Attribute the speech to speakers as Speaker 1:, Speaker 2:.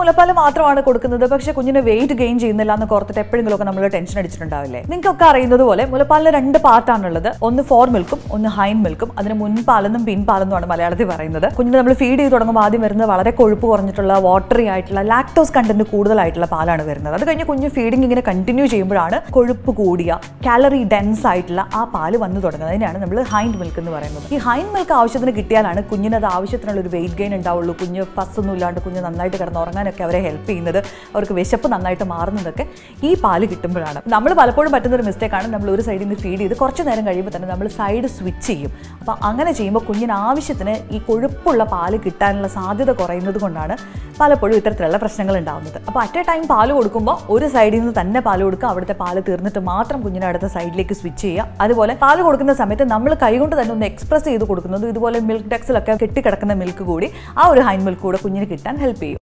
Speaker 1: മുലപ്പാൽ മാത്രമാണ് കൊടുക്കുന്നത് പക്ഷേ കുഞ്ഞിന് വെയിറ്റ് ഗെയിൻ ചെയ്യുന്നില്ല എന്ന് ഓർത്തിട്ട് എപ്പോഴെങ്കിലും ഒക്കെ നമ്മൾ ടെൻഷൻ അടിച്ചിട്ടുണ്ടാവില്ലേ നിങ്ങൾക്കൊക്കെ അറിയുന്നത് പോലെ മുലപ്പാലിന് രണ്ട് പാർട്ടാണുള്ളത് ഒന്ന് ഫോർ മിൽക്കും ഒന്ന് ഹൈൻ മിൽക്കും അതിന് മുൻപാലെന്നും പിൻപാലെന്നുമാണ് മലയാളത്തിൽ പറയുന്നത് കുഞ്ഞിന് നമ്മൾ ഫീഡ് ചെയ്ത് തുടങ്ങുമ്പോൾ ആദ്യം വരുന്നത് വളരെ കൊഴുപ്പ് കുറഞ്ഞിട്ടുള്ള വാട്ടറി ആയിട്ടുള്ള ലാക്ടോസ് കണ്ടന്റ് കൂടുതലായിട്ടുള്ള പാലാണ് വരുന്നത് അത് കഴിഞ്ഞ് കുഞ്ഞ് ഫീഡിങ് ഇങ്ങനെ കണ്ടിന്യൂ ചെയ്യുമ്പോഴാണ് കൊഴുപ്പ് കൂടിയ കാലറി ഡെൻസ് ആയിട്ടുള്ള ആ പാല് വന്നു തുടങ്ങുന്നത് അതിനാണ് നമ്മൾ ഹൈൻഡ് മിൽക്ക് എന്ന് പറയുന്നത് ഈ ഹൈൻഡ് മിൽക്ക് ആവശ്യത്തിന് കിട്ടിയാലാണ് കുഞ്ഞിന് അത് ആവശ്യത്തിനുള്ള ഒരു വെയിറ്റ് ഗെയിൻ ഉണ്ടാവുള്ളൂ കുഞ്ഞ് ഫസ് ഒന്നും ഇല്ലാണ്ട് കുഞ്ഞ് നന്നായിട്ട് കിടന്ന് ഉറങ്ങാനൊക്കെ അവരെ ഹെൽപ്പ് ചെയ്യുന്നത് അവർക്ക് വിശപ്പ് നന്നായിട്ട് മാറുന്നതൊക്കെ ഈ പാല് കിട്ടുമ്പോഴാണ് നമ്മൾ പലപ്പോഴും പറ്റുന്ന ഒരു മിസ്റ്റേക്കാണ് നമ്മൾ ഒരു സൈഡിൽ നിന്ന് ഫീഡ് ചെയ്ത് കുറച്ച് നേരം കഴിയുമ്പോൾ തന്നെ നമ്മൾ സൈഡ് സ്വിച്ച് ചെയ്യും അപ്പോൾ അങ്ങനെ ചെയ്യുമ്പോൾ കുഞ്ഞിന് ആവശ്യത്തിന് ഈ കൊഴുപ്പുള്ള പാല് കിട്ടാനുള്ള സാധ്യത കുറയുന്നത് കൊണ്ടാണ് പലപ്പോഴും ഇത്തരത്തിലുള്ള പ്രശ്നങ്ങൾ ഉണ്ടാകുന്നത് അപ്പോൾ അറ്റ് എ ടൈം പാല് കൊടുക്കുമ്പോൾ ഒരു സൈഡിൽ നിന്ന് തന്നെ പാല് കൊടുക്കുക അവിടുത്തെ പാല് തീർന്നിട്ട് മാത്രം കുഞ്ഞിനെ അടുത്ത സൈഡിലേക്ക് സ്വിച്ച് ചെയ്യുക അതുപോലെ പാല് കൊടുക്കുന്ന സമയത്ത് നമ്മൾ കൈകൊണ്ട് തന്നെ ഒന്ന് എക്സ്പ്രസ് ചെയ്ത് കൊടുക്കുന്നത് ഇതുപോലെ മിൽക്ക് ഡെക്സിലൊക്കെ കെട്ടിക്കിടക്കുന്ന മിൽക്ക് കൂടി ആ ഒരു ഹൈൻ മിൽക്ക് കൂടെ കുഞ്ഞിന് കിട്ടാൻ ഹെൽപ്പ് ചെയ്യും